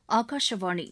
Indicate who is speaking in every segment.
Speaker 1: ஆகாஷவாணி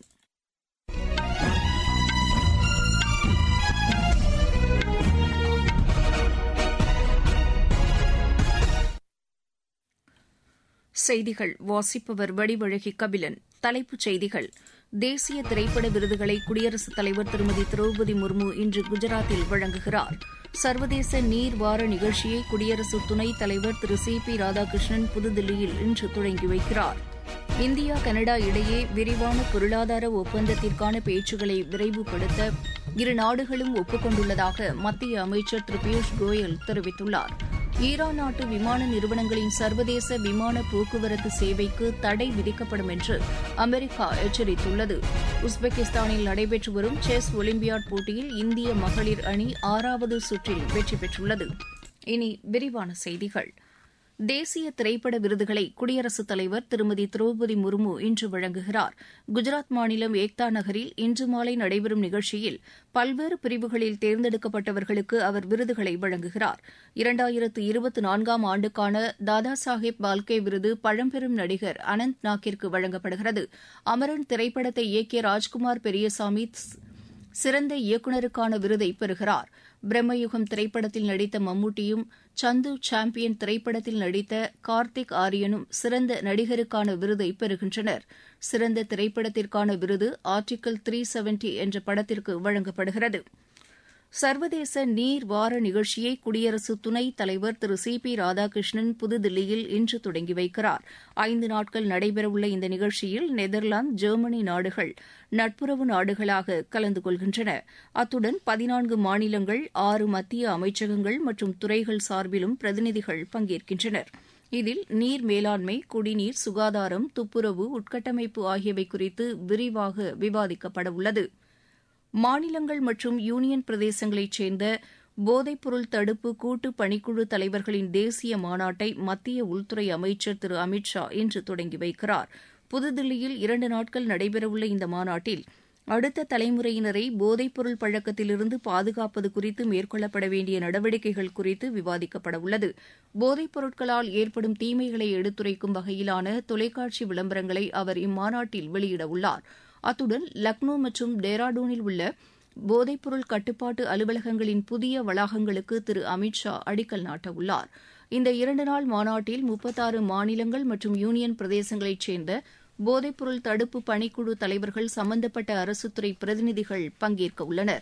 Speaker 1: செய்திகள் வாசிப்பவர் வடிவழகி கபிலன் தலைப்புச் செய்திகள் தேசிய திரைப்பட விருதுகளை குடியரசுத் தலைவர் திருமதி திரௌபதி முர்மு இன்று குஜராத்தில் வழங்குகிறார் சர்வதேச நீர் வார நிகழ்ச்சியை குடியரசு துணைத் தலைவர் திரு சி பி ராதாகிருஷ்ணன் புதுதில்லியில் இன்று தொடங்கி வைக்கிறார் இந்தியா கனடா இடையே விரிவான பொருளாதார ஒப்பந்தத்திற்கான பேச்சுக்களை விரைவுபடுத்த இரு நாடுகளும் ஒப்புக் கொண்டுள்ளதாக மத்திய அமைச்சர் திரு பியூஷ் கோயல் தெரிவித்துள்ளார் ஈரான் நாட்டு விமான நிறுவனங்களின் சர்வதேச விமான போக்குவரத்து சேவைக்கு தடை விதிக்கப்படும் என்று அமெரிக்கா எச்சரித்துள்ளது உஸ்பெகிஸ்தானில் நடைபெற்று வரும் செஸ் ஒலிம்பியாட் போட்டியில் இந்திய மகளிர் அணி ஆறாவது சுற்றில் வெற்றி பெற்றுள்ளது இனி விரிவான செய்திகள் தேசிய திரைப்பட விருதுகளை குடியரசுத் தலைவர் திருமதி திரௌபதி முர்மு இன்று வழங்குகிறார் குஜராத் மாநிலம் ஏக்தா நகரில் இன்று மாலை நடைபெறும் நிகழ்ச்சியில் பல்வேறு பிரிவுகளில் தேர்ந்தெடுக்கப்பட்டவர்களுக்கு அவர் விருதுகளை வழங்குகிறார் இரண்டாயிரத்து இருபத்தி நான்காம் ஆண்டுக்கான தாதா சாஹேப் பால்கே விருது பழம்பெரும் நடிகர் அனந்த் நாக்கிற்கு வழங்கப்படுகிறது அமரன் திரைப்படத்தை இயக்கிய ராஜ்குமார் பெரியசாமி சிறந்த இயக்குநருக்கான விருதை பெறுகிறார் பிரம்மயுகம் திரைப்படத்தில் நடித்த மம்முட்டியும் சந்து சாம்பியன் திரைப்படத்தில் நடித்த கார்த்திக் ஆரியனும் சிறந்த நடிகருக்கான விருதை பெறுகின்றனர் சிறந்த திரைப்படத்திற்கான விருது ஆர்டிகிள் த்ரீ செவன்டி என்ற படத்திற்கு வழங்கப்படுகிறது சர்வதேச நீர் வார நிகழ்ச்சியை குடியரசு துணைத் தலைவர் திரு சி பி ராதாகிருஷ்ணன் புதுதில்லியில் இன்று தொடங்கி வைக்கிறார் ஐந்து நாட்கள் நடைபெறவுள்ள இந்த நிகழ்ச்சியில் நெதர்லாந்து ஜெர்மனி நாடுகள் நட்புறவு நாடுகளாக கலந்து கொள்கின்றன அத்துடன் பதினான்கு மாநிலங்கள் ஆறு மத்திய அமைச்சகங்கள் மற்றும் துறைகள் சார்பிலும் பிரதிநிதிகள் பங்கேற்கின்றனர் இதில் நீர் மேலாண்மை குடிநீர் சுகாதாரம் துப்புரவு உட்கட்டமைப்பு ஆகியவை குறித்து விரிவாக விவாதிக்கப்படவுள்ளது மாநிலங்கள் மற்றும் யூனியன் பிரதேசங்களைச் சேர்ந்த போதைப்பொருள் தடுப்பு கூட்டு பணிக்குழு தலைவர்களின் தேசிய மாநாட்டை மத்திய உள்துறை அமைச்சர் திரு அமித் ஷா இன்று தொடங்கி வைக்கிறார் புதுதில்லியில் இரண்டு நாட்கள் நடைபெறவுள்ள இந்த மாநாட்டில் அடுத்த தலைமுறையினரை போதைப்பொருள் பழக்கத்திலிருந்து பாதுகாப்பது குறித்து மேற்கொள்ளப்பட வேண்டிய நடவடிக்கைகள் குறித்து விவாதிக்கப்படவுள்ளது போதைப் பொருட்களால் ஏற்படும் தீமைகளை எடுத்துரைக்கும் வகையிலான தொலைக்காட்சி விளம்பரங்களை அவர் இம்மாநாட்டில் வெளியிடவுள்ளார் அத்துடன் லக்னோ மற்றும் டேராடூனில் உள்ள போதைப்பொருள் கட்டுப்பாட்டு அலுவலகங்களின் புதிய வளாகங்களுக்கு திரு அமித் ஷா அடிக்கல் நாட்டவுள்ளார் இந்த இரண்டு நாள் மாநாட்டில் முப்பத்தாறு மாநிலங்கள் மற்றும் யூனியன் பிரதேசங்களைச் சேர்ந்த போதைப்பொருள் தடுப்பு பணிக்குழு தலைவர்கள் சம்பந்தப்பட்ட அரசுத்துறை பிரதிநிதிகள் பங்கேற்க உள்ளனர்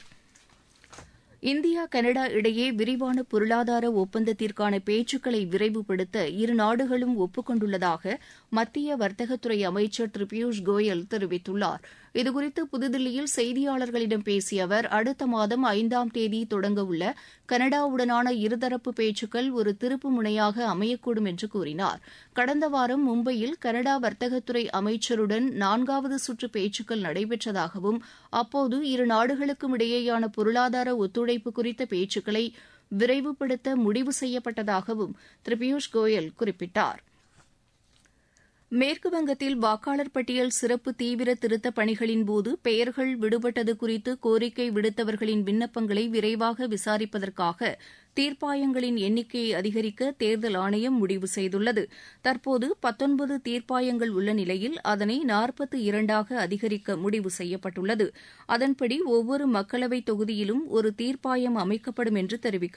Speaker 1: இந்தியா கனடா இடையே விரிவான பொருளாதார ஒப்பந்தத்திற்கான பேச்சுக்களை விரைவுபடுத்த இரு நாடுகளும் ஒப்புக் கொண்டுள்ளதாக மத்திய வர்த்தகத்துறை அமைச்சர் திரு பியூஷ் கோயல் தெரிவித்துள்ளார் இதுகுறித்து புதுதில்லியில் செய்தியாளர்களிடம் பேசிய அவர் அடுத்த மாதம் ஐந்தாம் தேதி தொடங்கவுள்ள கனடாவுடனான இருதரப்பு பேச்சுக்கள் ஒரு திருப்பு முனையாக அமையக்கூடும் என்று கூறினார் கடந்த வாரம் மும்பையில் கனடா வர்த்தகத்துறை அமைச்சருடன் நான்காவது சுற்று பேச்சுக்கள் நடைபெற்றதாகவும் அப்போது இரு நாடுகளுக்கும் இடையேயான பொருளாதார ஒத்துழைப்பு குறித்த பேச்சுக்களை விரைவுபடுத்த முடிவு செய்யப்பட்டதாகவும் திரு பியூஷ் கோயல் குறிப்பிட்டார் மேற்குவங்கத்தில் வாக்காளர் பட்டியல் சிறப்பு தீவிர திருத்தப் பணிகளின்போது பெயர்கள் விடுபட்டது குறித்து கோரிக்கை விடுத்தவர்களின் விண்ணப்பங்களை விரைவாக விசாரிப்பதற்காக தீர்ப்பாயங்களின் எண்ணிக்கையை அதிகரிக்க தேர்தல் ஆணையம் முடிவு செய்துள்ளது தற்போது பத்தொன்பது தீர்ப்பாயங்கள் உள்ள நிலையில் அதனை நாற்பத்து இரண்டாக அதிகரிக்க முடிவு செய்யப்பட்டுள்ளது அதன்படி ஒவ்வொரு மக்களவைத் தொகுதியிலும் ஒரு தீர்ப்பாயம் அமைக்கப்படும் என்று தெரிவிக்கப்பட்டுள்ளது